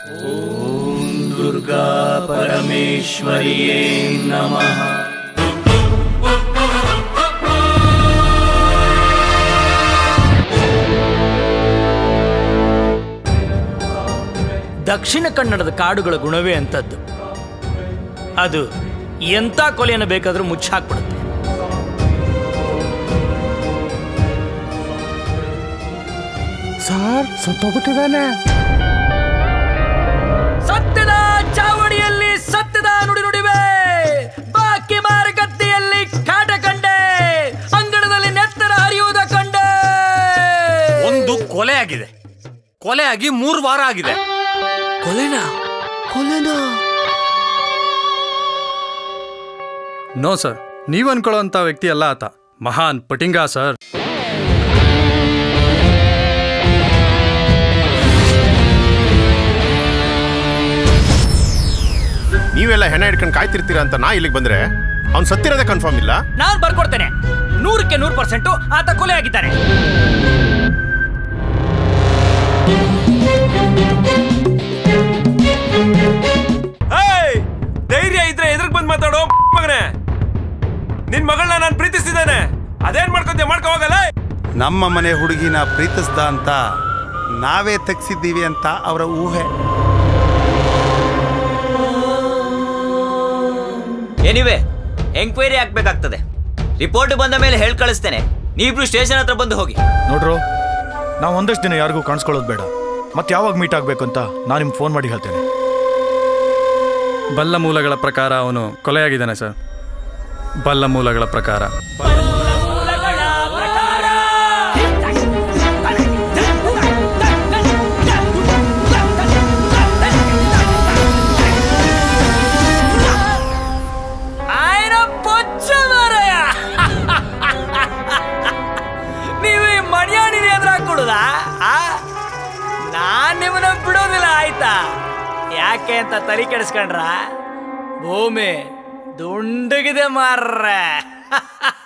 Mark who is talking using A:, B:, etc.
A: ॐ दुर्गा परमेश्वर्यै नमः
B: ದಕ್ಷಿಣ ಕನ್ನಡದ ಕಾಡುಗಳ ಗುಣವೇ ಅಂತದ್ದು ಅದು ಎಂಥ ಕೊಲೆಯನ್ನು ಬೇಕಾದರೂ ಮುಚ್ಚಾಕ್ಬಿಡುತ್ತೆ
C: ಸಾರ್ ಸತ್ತೋಗ್ಬಿಟ್ಟಿದ್ದಾನೆ
B: ಸತ್ಯದ ಚಾವಡಿಯಲ್ಲಿ ಸತ್ಯದ ನುಡಿ ನುಡಿವೆ ಬಾಕಿ ಮಾರುಕಟ್ಟೆಯಲ್ಲಿ ಕಾಟ ಕಂಡೆ ಅಂಗಡದಲ್ಲಿ ನೆತ್ತರ ಹರಿಯುವುದ ಕಂಡೆ
D: ಒಂದು ಕೊಲೆ ಆಗಿದೆ ಕೊಲೆ ಆಗಿ ಮೂರು ವಾರ ಆಗಿದೆ
B: ಕೊಲೆನಾ ಕೊಲೆನಾ
E: ನೋ ಸರ್ ನೀವು ಅನ್ಕೊಳ್ಳೋಂಥ ವ್ಯಕ್ತಿ ಅಲ್ಲ ಆತ ಮಹಾನ್ ಪಟಿಂಗ ಸರ್
F: ನೀವೆಲ್ಲ ಹೆಣ ಹಿಡ್ಕೊಂಡು ಕಾಯ್ತಿರ್ತೀರಾ ಅಂತ ನಾ ಇಲ್ಲಿಗೆ ಬಂದ್ರೆ ಅವ್ನು ಸತ್ತಿರೋದೇ ಕನ್ಫರ್ಮ್ ಇಲ್ಲ
B: ನಾನು ಬರ್ಕೊಡ್ತೇನೆ ನೂರಕ್ಕೆ ನೂರು ಪರ್ಸೆಂಟು ಆತ ಕೊಲೆ ಆಗಿದ್ದಾನೆ
D: ಧೈರ್ಯ ಇದ್ರೆ ಎದುರಿಗೆ ಬಂದು ಮಾತಾಡೋ ಮಗನೇ ನಿನ್ ಮಗಳನ್ನ ನಾನು ಪ್ರೀತಿಸ್ತಿದ್ದೇನೆ ಅದೇನ್ ಮಾಡ್ಕೊಂತೀಯ ಮಾಡ್ಕೊ ಹೋಗಲ್ಲ
G: ನಮ್ಮ ಮನೆ ಹುಡುಗಿನ ಪ್ರೀತಿಸ್ದ ಅಂತ ನಾವೇ ತೆಗ್ಸಿದ್ದೀವಿ ಅಂತ ಅವರ ಊಹೆ
H: ಎನಿವೆ ಎಂಕ್ವೈರಿ ಆಗ್ಬೇಕಾಗ್ತದೆ ರಿಪೋರ್ಟ್ ಬಂದ ಮೇಲೆ ಹೇಳ್ ಕಳಿಸ್ತೇನೆ ನೀವಿಬ್ರು ಸ್ಟೇಷನ್ ಹತ್ರ ಬಂದು ಹೋಗಿ
I: ನೋಡ್ರು ನಾವು ಒಂದಷ್ಟು ದಿನ ಯಾರಿಗೂ ಕಾಣಿಸ್ಕೊಳ್ಳೋದು ಬೇಡ ಮತ್ತೆ ಯಾವಾಗ ಮೀಟ್ ಆಗಬೇಕು ಅಂತ ನಾನು ನಿಮ್ಗೆ ಫೋನ್ ಮಾಡಿ ಹೇಳ್ತೇನೆ
E: ಬಲ್ಲ ಮೂಲಗಳ ಪ್ರಕಾರ ಅವನು ಕೊಲೆಯಾಗಿದ್ದಾನೆ ಸರ್ ಬಲ್ಲ ಮೂಲಗಳ ಪ್ರಕಾರ
B: ಆಯ್ನ ಪೊಚ್ಚ ಮಾರಾಯ ನೀವು ಈ ಮಣಿಯಾಣಿರಿ ಎದುರು ಹಾಕೊಡುದ ನಾನ್ ನಿಮ್ಮನ್ನ ಬಿಡೋದಿಲ್ಲ ಆಯ್ತಾ ಯಾಕೆ ಅಂತ ತಲೆ ಕೆಡಿಸ್ಕೊಂಡ್ರ ಭೂಮಿ ದುಂಡಗಿದೆ ಮಾರ್ರೆ